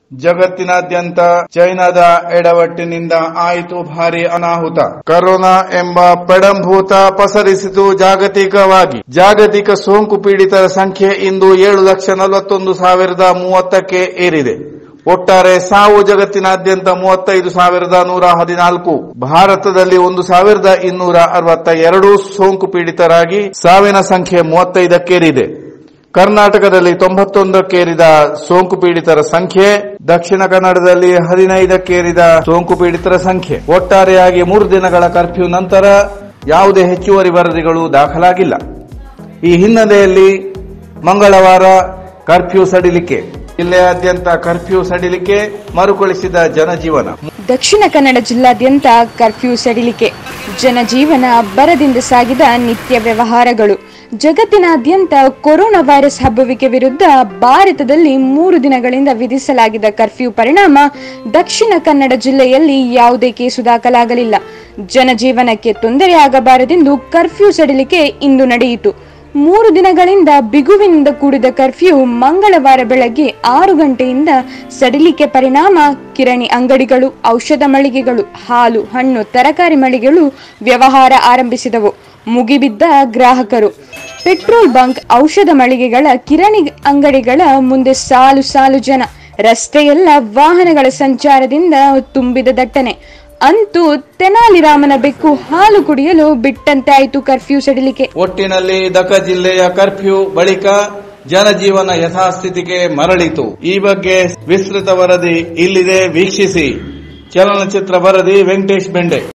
ಜಗತ್ತಿನಾದ್ಯಂತ ಚೈನಾದ ಎಡವಟ್ಟಿನಿಂದ ಆಯಿತು ಭಾರಿ ಅನಾಹುತ ಕರೋನಾ ಎಂಬ ಪೆಡಂಭೂತ ಪಸರಿಸಿತು ಜಾಗತಿಕವಾಗಿ ಜಾಗತಿಕ ಸೋಂಕು ಪೀಡಿತರ ಸಂಖ್ಯೆ ಇಂದು ಏಳು ಲಕ್ಷ ನಲವತ್ತೊಂದು ಸಾವಿರದ ಮೂವತ್ತಕ್ಕೆ ಏರಿದೆ ಒಟ್ಟಾರೆ ಸಾವು ಜಗತ್ತಿನಾದ್ಯಂತ ಮೂವತ್ತೈದು ಸಾವಿರದ ನೂರ ಹದಿನಾಲ್ಕು ಭಾರತದಲ್ಲಿ ಒಂದು ಸಾವಿರದ ಇನ್ನೂರ ಅರವತ್ತ ಎರಡು ಸೋಂಕು ಪೀಡಿತರಾಗಿ ಸಾವಿನ ಸಂಖ್ಯೆ ಮೂವತ್ತೈದಕ್ಕೇರಿದೆ ಕರ್ನಾಟಕದಲ್ಲಿ ತೊಂಬತ್ತೊಂದಕ್ಕೇರಿದ ಸೋಂಕು ಪೀಡಿತರ ಸಂಖ್ಯೆ ದಕ್ಷಿಣ ಕನ್ನಡದಲ್ಲಿ ಹದಿನೈದಕ್ಕೇರಿದ ಸೋಂಕು ಪೀಡಿತರ ಸಂಖ್ಯೆ ಒಟ್ಟಾರೆಯಾಗಿ ಮೂರು ದಿನಗಳ ಕರ್ಫ್ಯೂ ನಂತರ ಯಾವುದೇ ಹೆಚ್ಚುವರಿ ವರದಿಗಳು ದಾಖಲಾಗಿಲ್ಲ ಈ ಹಿನ್ನೆಲೆಯಲ್ಲಿ ಮಂಗಳವಾರ ಕರ್ಫ್ಯೂ ಸಡಿಲಿಕೆ ಜಿಲ್ಲೆಯಾದ್ಯಂತ ಕರ್ಫ್ಯೂ ಸಡಿಲಿಕೆ ಮರುಕಳಿಸಿದ ಜನಜೀವನ ದಕ್ಷಿಣ ಕನ್ನಡ ಜಿಲ್ಲಾದ್ಯಂತ ಕರ್ಫ್ಯೂ ಸಡಿಲಿಕೆ ಜನಜೀವನ ಅಬ್ಬರದಿಂದ ಸಾಗಿದ ನಿತ್ಯ ವ್ಯವಹಾರಗಳು ಜಗತ್ತಿನಾದ್ಯಂತ ಕೊರೋನಾ ವೈರಸ್ ಹಬ್ಬವಿಕೆ ವಿರುದ್ಧ ಭಾರತದಲ್ಲಿ ಮೂರು ದಿನಗಳಿಂದ ವಿಧಿಸಲಾಗಿದ್ದ ಕರ್ಫ್ಯೂ ಪರಿಣಾಮ ದಕ್ಷಿಣ ಕನ್ನಡ ಜಿಲ್ಲೆಯಲ್ಲಿ ಯಾವುದೇ ಕೇಸು ದಾಖಲಾಗಲಿಲ್ಲ ಜನಜೀವನಕ್ಕೆ ತೊಂದರೆಯಾಗಬಾರದೆಂದು ಕರ್ಫ್ಯೂ ಸಡಿಲಿಕೆ ಇಂದು ನಡೆಯಿತು ಮೂರು ದಿನಗಳಿಂದ ಬಿಗುವಿನಿಂದ ಕೂಡಿದ ಕರ್ಫ್ಯೂ ಮಂಗಳವಾರ ಬೆಳಗ್ಗೆ ಆರು ಗಂಟೆಯಿಂದ ಸಡಿಲಿಕೆ ಪರಿಣಾಮ ಕಿರಣಿ ಅಂಗಡಿಗಳು ಔಷಧ ಮಳಿಗೆಗಳು ಹಾಲು ಹಣ್ಣು ತರಕಾರಿ ಮಳಿಗೆಗಳು ವ್ಯವಹಾರ ಆರಂಭಿಸಿದವು ಮುಗಿಬಿದ್ದ ಗ್ರಾಹಕರು ಪೆಟ್ರೋಲ್ ಬಂಕ್ ಔಷಧ ಮಳಿಗೆಗಳ ಕಿರಣಿ ಅಂಗಡಿಗಳ ಮುಂದೆ ಸಾಲು ಸಾಲು ಜನ ರಸ್ತೆಯೆಲ್ಲ ವಾಹನಗಳ ಸಂಚಾರದಿಂದ ತುಂಬಿದ ದಟ್ಟಣೆ ಅಂತೂ ತೆನಾಲಿರಾಮನ ಬೆಕ್ಕು ಹಾಲು ಕುಡಿಯಲು ಬಿಟ್ಟಂತೆ ಆಯಿತು ಕರ್ಫ್ಯೂ ಸಡಿಲಿಕೆ ಒಟ್ಟಿನಲ್ಲಿ ದಕ ಜಿಲ್ಲೆಯ ಕರ್ಫ್ಯೂ ಬಳಿಕ ಜನಜೀವನ ಯಥಾಸ್ಥಿತಿಗೆ ಮರಳಿತು ಈ ಬಗ್ಗೆ ವಿಸ್ತೃತ ವರದಿ ಇಲ್ಲಿದೆ ವೀಕ್ಷಿಸಿ ಚಲನಚಿತ್ರ ವರದಿ ವೆಂಕಟೇಶ್ ಬೆಂಡೆ